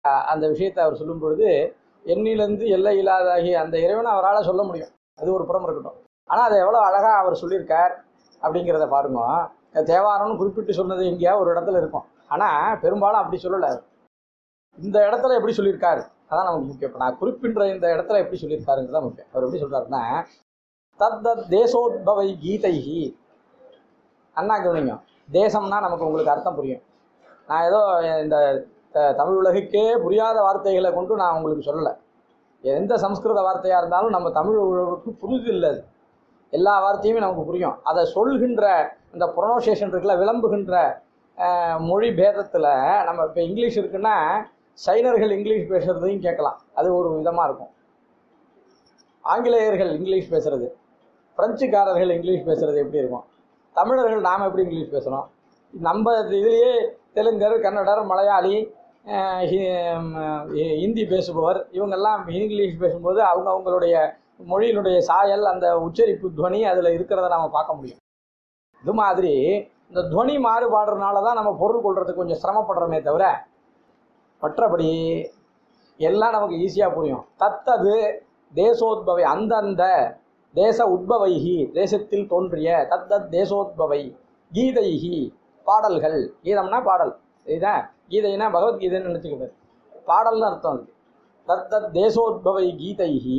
அஹ், அந்த விஷயத்தை அவர் சொல்லும் பொழுது எண்ணிலிருந்து எல்லை இல்லாதாகிய அந்த இறைவனை அவரால் சொல்ல முடியும் அது ஒரு புறம் இருக்கட்டும் ஆனால் அதை எவ்வளோ அழகாக அவர் சொல்லியிருக்கார் அப்படிங்கிறத பாருங்க தேவாரம்னு குறிப்பிட்டு சொன்னது எங்கேயா ஒரு இடத்துல இருக்கும் ஆனால் பெரும்பாலும் அப்படி சொல்லலை இந்த இடத்துல எப்படி சொல்லியிருக்காரு அதான் நமக்கு முக்கியம் இப்போ நான் குறிப்பின்ற இந்த இடத்துல எப்படி சொல்லியிருக்காருங்கிறது தான் முக்கியம் அவர் எப்படி சொல்றாருன்னா தத்தத் தேசோத்பவை கீதைஹி அண்ணா கவனிங்க தேசம்னா நமக்கு உங்களுக்கு அர்த்தம் புரியும் நான் ஏதோ இந்த த- தமிழ் உலகுக்கே புரியாத வார்த்தைகளை கொண்டு நான் உங்களுக்கு சொல்லலை எந்த சம்ஸ்கிருத வார்த்தையாக இருந்தாலும் நம்ம தமிழ் உலகுக்கு புரிது இல்லை அது எல்லா வார்த்தையுமே நமக்கு புரியும் அதை சொல்கின்ற இந்த ப்ரொனோசியேஷன் இருக்குல்ல விளம்புகின்ற அஹ், மொழி பேதத்தில் நம்ம இப்போ இங்கிலீஷ் இருக்குன்னா சைனர்கள் இங்கிலீஷ் பேசுகிறதையும் கேட்கலாம் அது ஒரு விதமாக இருக்கும் ஆங்கிலேயர்கள் இங்கிலீஷ் பேசுறது பிரெஞ்சுக்காரர்கள் இங்கிலீஷ் பேசுறது எப்படி இருக்கும் தமிழர்கள் நாம் எப்படி இங்கிலீஷ் பேசுகிறோம் நம்ம இதுலேயே தெலுங்கர் கன்னடர் மலையாளி அஹ், ஹி- ம், ஹி- ஹிந்தி பேசுபவர் இவங்கெல்லாம் இங்கிலீஷ் பேசும்போது அவங்க அவங்களுடைய மொழியினுடைய சாயல் அந்த உச்சரிப்பு துவனி அதில் இருக்கிறத நாம் பார்க்க முடியும் இது மாதிரி இந்த துவனி மாறுபாடுறதுனால தான் நம்ம பொருள் கொள்றதுக்கு கொஞ்சம் சிரமப்படுறோமே தவிர மற்றபடி எல்லாம் நமக்கு ஈஸியாக புரியும் தத்தது தேசோத்பவை அந்தந்த தேச உத்பவைஹி தேசத்தில் தோன்றிய தத்தத் தேசோத்பவை கீதைஹி பாடல்கள் கீதம்னா பாடல் இதுதான் கீதைனா பகவத்கீதைன்னு நினச்சிக்கிட்டார் பாடல்னு அர்த்தம் அதுக்கு தத்தத் தேசோத்பவை கீதைஹி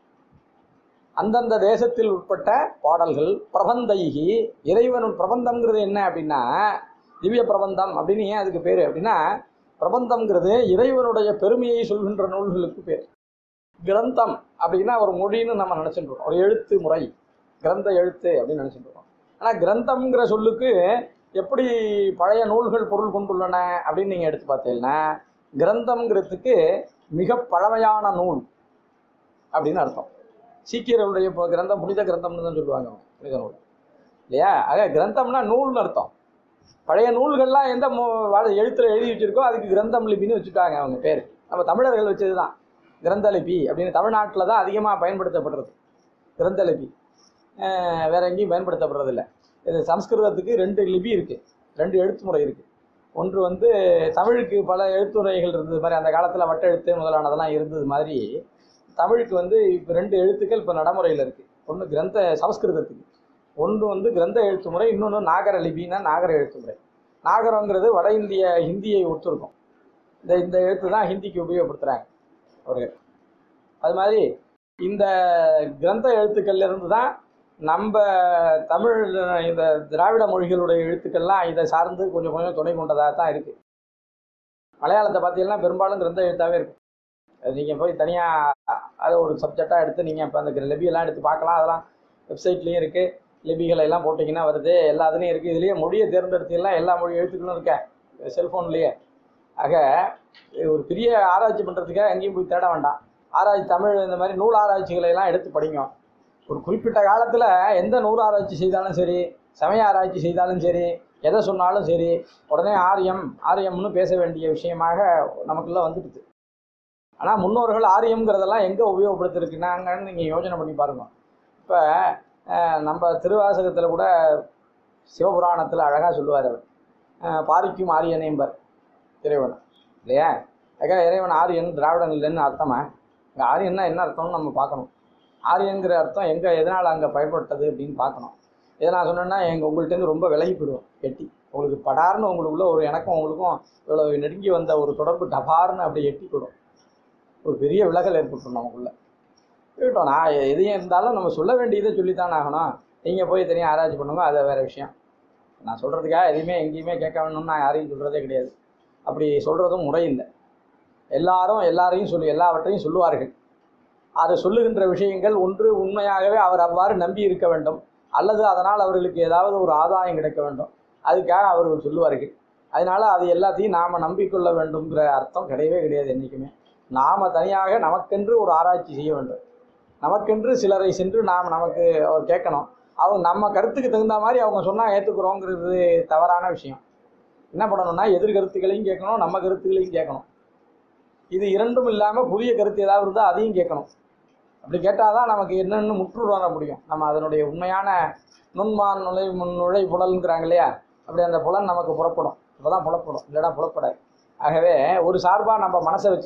அந்தந்த தேசத்தில் உட்பட்ட பாடல்கள் பிரபந்தைகி இறைவன் பிரபந்தம்ங்கிறது என்ன அப்படின்னா திவ்ய பிரபந்தம் அப்படின்னு ஏன் அதுக்கு பேர் அப்படின்னா பிரபந்தம்ங்கிறது இறைவனுடைய பெருமையை சொல்கின்ற நூல்களுக்கு பேர் கிரந்தம் அப்படின்னா ஒரு மொழின்னு நம்ம நினச்சிட்டு இருக்கோம் ஒரு எழுத்து முறை கிரந்த எழுத்து அப்படின்னு நினச்சிட்டு இருக்கோம் ஆனால் கிரந்தம்ங்கிற சொல்லுக்கு எப்படி பழைய நூல்கள் பொருள் கொண்டுள்ளன அப்படின்னு நீங்கள் எடுத்து பார்த்தீங்கன்னா கிரந்தம்ங்கிறதுக்கு மிக பழமையான நூல் அப்படின்னு அர்த்தம் சீக்கியர்களுடைய இப்போ கிரந்தம் புனித கிரந்தம்னு தான் சொல்லுவாங்க அவங்க, புனித நூல் இல்லையா ஆக கிரந்தம்னா நூல்னு அர்த்தம் பழைய நூல்கள்லாம் எந்த மு- வா- எழுத்துல எழுதி வச்சிருக்கோ அதுக்கு கிரந்தம் லிபின்னு வச்சுட்டாங்க அவங்க பேர் நம்ம தமிழர்கள் வச்சது தான் கிரந்த லிபி அப்படின்னு தமிழ்நாட்டில் தான் அதிகமாக பயன்படுத்தப்படுறது கிரந்த லிபி அஹ் வேற எங்கேயும் பயன்படுத்தப்படுறதில்ல இது சம்ஸ்கிருதத்துக்கு ரெண்டு லிபி இருக்குது ரெண்டு எழுத்து முறை இருக்குது ஒன்று வந்து தமிழுக்கு பல எழுத்துமுறைகள் இருந்தது மாதிரி அந்த காலத்தில் வட்டெழுத்து முதலானதெல்லாம் இருந்தது மாதிரி தமிழுக்கு வந்து இப்போ ரெண்டு எழுத்துக்கள் இப்போ நடைமுறையில் இருக்குது ஒன்று கிரந்த சமஸ்கிருதத்துக்கு ஒன்று வந்து கிரந்த எழுத்து முறை இன்னொன்று நாகர லிபின்னா நாகர எழுத்து முறை நாகரங்கிறது வட இந்திய ஹிந்தியை ஒத்துருக்கும் இந்த இந்த எழுத்து தான் ஹிந்திக்கு உபயோகப்படுத்துகிறாங்க அவர்கள் அது மாதிரி இந்த கிரந்த எழுத்துக்கள்ல இருந்து தான் நம்ம தமிழ் இந்த திராவிட மொழிகளுடைய எழுத்துக்கள்லாம் இதை சார்ந்து கொஞ்சம் கொஞ்சம் துணை கொண்டதாக தான் இருக்குது மலையாளத்தை பார்த்தீங்கன்னா பெரும்பாலும் கிரந்த எழுத்தாகவே இருக்கும் அது நீங்கள் போய் தனியாக அதை ஒரு சப்ஜெக்டாக எடுத்து நீங்கள் இப்போ அந்த லிபியெல்லாம் எடுத்து பார்க்கலாம் அதெல்லாம் வெப்சைட்லேயும் இருக்குது லிபிகளை எல்லாம் போட்டிங்கன்னா வருது எல்லா இதுலேயும் இருக்குது இதுலேயே மொழியை தேர்ந்தெடுத்தீங்கன்னா எல்லா மொழி எழுத்துக்களும் இருக்க செல்ஃபோன்லேயே ஆக இது ஒரு பெரிய ஆராய்ச்சி பண்ணுறதுக்காக எங்கேயும் போய் தேட வேண்டாம் ஆராய்ச்சி தமிழ் இந்த மாதிரி நூல் ஆராய்ச்சிகளை எல்லாம் எடுத்து படிங்க ஒரு குறிப்பிட்ட காலத்தில் எந்த நூல் ஆராய்ச்சி செய்தாலும் சரி சமய ஆராய்ச்சி செய்தாலும் சரி எதை சொன்னாலும் சரி உடனே ஆரியம் ஆரியம்னு பேச வேண்டிய விஷயமாக நமக்குள்ள வந்துடுது ஆனால் முன்னோர்கள் ஆரியம்ங்கிறதெல்லாம் எங்கே உபயோகப்படுத்திருக்குனாங்கன்னு நீங்கள் யோசனை பண்ணி பாருங்க இப்போ நம்ம திருவாசகத்தில் கூட சிவபுராணத்தில் அழகாக சொல்லுவார் அவர் அஹ், பாரிக்கும் ஆரியனேம்பர் இறைவன் இல்லையா அதுக்காக இறைவன் ஆரியன் திராவிடன் இல்லைன்னு அர்த்தமா இங்கே ஆரியன்னா என்ன அர்த்தம்னு நம்ம பார்க்கணும் ஆரியங்கிற அர்த்தம் எங்கே எதனால் அங்கே பயன்பட்டது அப்படின்னு பார்க்கணும் இதை நான் சொன்னேன்னா எங்கள் உங்கள்கிட்டருந்து ரொம்ப விலகி போயிடும் எட்டி உங்களுக்கு படார்னு உங்களுக்குள்ள ஒரு எனக்கும் உங்களுக்கும் இவ்வளோ நெருங்கி வந்த ஒரு தொடர்பு டபார்னு அப்படி எட்டி போயிடும் ஒரு பெரிய விலகல் ஏற்பட்டுரும் நமக்குள்ள இருக்கட்டும் நான் எதையும் இருந்தாலும் நம்ம சொல்ல வேண்டியதை சொல்லித்தான் ஆகணும் நீங்கள் போய் தனியாக ஆராய்ச்சி பண்ணுங்க அது வேறு விஷயம் நான் சொல்கிறதுக்காக எதையுமே எங்கேயுமே கேட்க வேணும்னு நான் யாரையும் சொல்கிறதே கிடையாது அப்படி சொல்கிறதும் முறை இல்லை எல்லாரும் எல்லாரையும் சொல்லி எல்லாவற்றையும் சொல்லுவார்கள் அது சொல்லுகின்ற விஷயங்கள் ஒன்று உண்மையாகவே அவர் அவ்வாறு நம்பி இருக்க வேண்டும் அல்லது அதனால் அவர்களுக்கு ஏதாவது ஒரு ஆதாயம் கிடைக்க வேண்டும் அதுக்காக அவர்கள் சொல்லுவார்கள் அதனால அது எல்லாத்தையும் நாம் நம்பிக்கொள்ள வேண்டும்ங்கிற அர்த்தம் கிடையவே கிடையாது என்றைக்குமே நாம் தனியாக நமக்கென்று ஒரு ஆராய்ச்சி செய்ய வேண்டும் நமக்கென்று சிலரை சென்று நாம் நமக்கு அவர் கேட்கணும் அவங்க நம்ம கருத்துக்கு தகுந்த மாதிரி அவங்க சொன்னால் ஏற்றுக்குறோங்கிறது தவறான விஷயம் என்ன பண்ணணும்னா எதிர் கருத்துக்களையும் கேட்கணும் நம்ம கருத்துக்களையும் கேட்கணும் இது இரண்டும் இல்லாமல் புதிய கருத்து ஏதாவது இருந்தால் அதையும் கேட்கணும் அப்படி கேட்டால் தான் நமக்கு என்னென்னு முற்று வர முடியும் நம்ம அதனுடைய உண்மையான நுண்மான் நுழை முன் நுழை புலன்கிறாங்க இல்லையா அப்படி அந்த புலன் நமக்கு புறப்படும் அப்போ தான் புலப்படும் இல்லைனா புலப்படாது ஆகவே ஒரு சார்பாக நம்ம மனசை வச்சு